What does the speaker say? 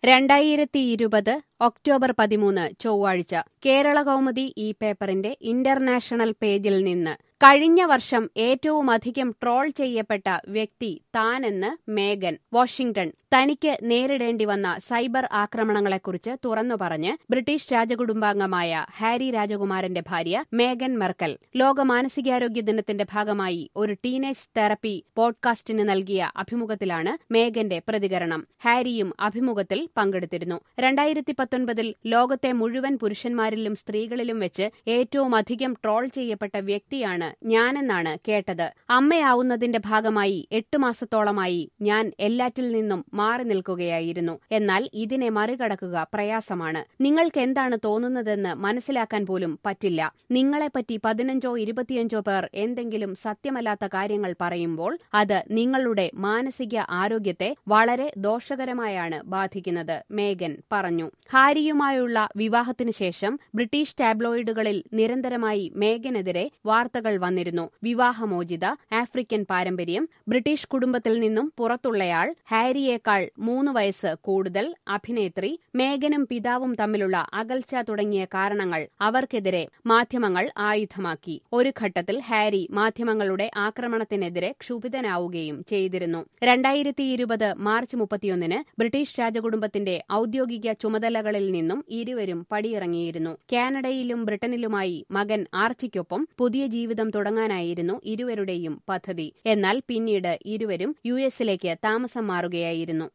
രണ്ടായിരത്തി ഇരുപത് ഒക്ടോബർ പതിമൂന്ന് ചൊവ്വാഴ്ച കേരള കൗമുദി ഈ പേപ്പറിന്റെ ഇന്റർനാഷണൽ പേജിൽ നിന്ന് കഴിഞ്ഞ വർഷം ഏറ്റവുമധികം ട്രോൾ ചെയ്യപ്പെട്ട വ്യക്തി താനെന്ന് മേഗൻ വാഷിംഗ്ടൺ തനിക്ക് നേരിടേണ്ടി വന്ന സൈബർ ആക്രമണങ്ങളെക്കുറിച്ച് തുറന്നു പറഞ്ഞ് ബ്രിട്ടീഷ് രാജകുടുംബാംഗമായ ഹാരി രാജകുമാരന്റെ ഭാര്യ മേഗൻ മെർക്കൽ ലോക മാനസികാരോഗ്യ ദിനത്തിന്റെ ഭാഗമായി ഒരു ടീനേജ് തെറപ്പി പോഡ്കാസ്റ്റിന് നൽകിയ അഭിമുഖത്തിലാണ് മേഗന്റെ പ്രതികരണം ഹാരിയും അഭിമുഖത്തിൽ പങ്കെടുത്തിരുന്നു രണ്ടായിരത്തി പത്തൊൻപതിൽ ലോകത്തെ മുഴുവൻ പുരുഷന്മാരിലും സ്ത്രീകളിലും വെച്ച് ഏറ്റവുമധികം ട്രോൾ ചെയ്യപ്പെട്ട വ്യക്തിയാണ് ഞാനെന്നാണ് കേട്ടത് അമ്മയാവുന്നതിന്റെ ഭാഗമായി എട്ട് മാസത്തോളമായി ഞാൻ എല്ലാറ്റിൽ നിന്നും മാറി നിൽക്കുകയായിരുന്നു എന്നാൽ ഇതിനെ മറികടക്കുക പ്രയാസമാണ് നിങ്ങൾക്ക് എന്താണ് തോന്നുന്നതെന്ന് മനസ്സിലാക്കാൻ പോലും പറ്റില്ല നിങ്ങളെപ്പറ്റി പതിനഞ്ചോ ഇരുപത്തിയഞ്ചോ പേർ എന്തെങ്കിലും സത്യമല്ലാത്ത കാര്യങ്ങൾ പറയുമ്പോൾ അത് നിങ്ങളുടെ മാനസിക ആരോഗ്യത്തെ വളരെ ദോഷകരമായാണ് ബാധിക്കുന്നത് മേഗൻ പറഞ്ഞു ഹാരിയുമായുള്ള വിവാഹത്തിനു ശേഷം ബ്രിട്ടീഷ് ടാബ്ലോയിഡുകളിൽ നിരന്തരമായി മേഗനെതിരെ വാർത്തകൾ വന്നിരുന്നു വിവാഹമോചിത ആഫ്രിക്കൻ പാരമ്പര്യം ബ്രിട്ടീഷ് കുടുംബത്തിൽ നിന്നും പുറത്തുള്ളയാൾ ഹാരിയേക്കാൾ മൂന്ന് വയസ്സ് കൂടുതൽ അഭിനേത്രി മേഗനും പിതാവും തമ്മിലുള്ള അകൽച്ച തുടങ്ങിയ കാരണങ്ങൾ അവർക്കെതിരെ മാധ്യമങ്ങൾ ആയുധമാക്കി ഒരു ഘട്ടത്തിൽ ഹാരി മാധ്യമങ്ങളുടെ ആക്രമണത്തിനെതിരെ ക്ഷുഭിതനാവുകയും ചെയ്തിരുന്നു രണ്ടായിരത്തി ഇരുപത് മാർച്ച് മുപ്പത്തിയൊന്നിന് ബ്രിട്ടീഷ് രാജകുടുംബത്തിന്റെ ഔദ്യോഗിക ചുമതലകളിൽ നിന്നും ഇരുവരും പടിയിറങ്ങിയിരുന്നു കാനഡയിലും ബ്രിട്ടനിലുമായി മകൻ ആർച്ചിക്കൊപ്പം പുതിയ ജീവിതം തുടങ്ങാനായിരുന്നു ഇരുവരുടെയും പദ്ധതി എന്നാൽ പിന്നീട് ഇരുവരും യു എസിലേക്ക് താമസം മാറുകയായിരുന്നു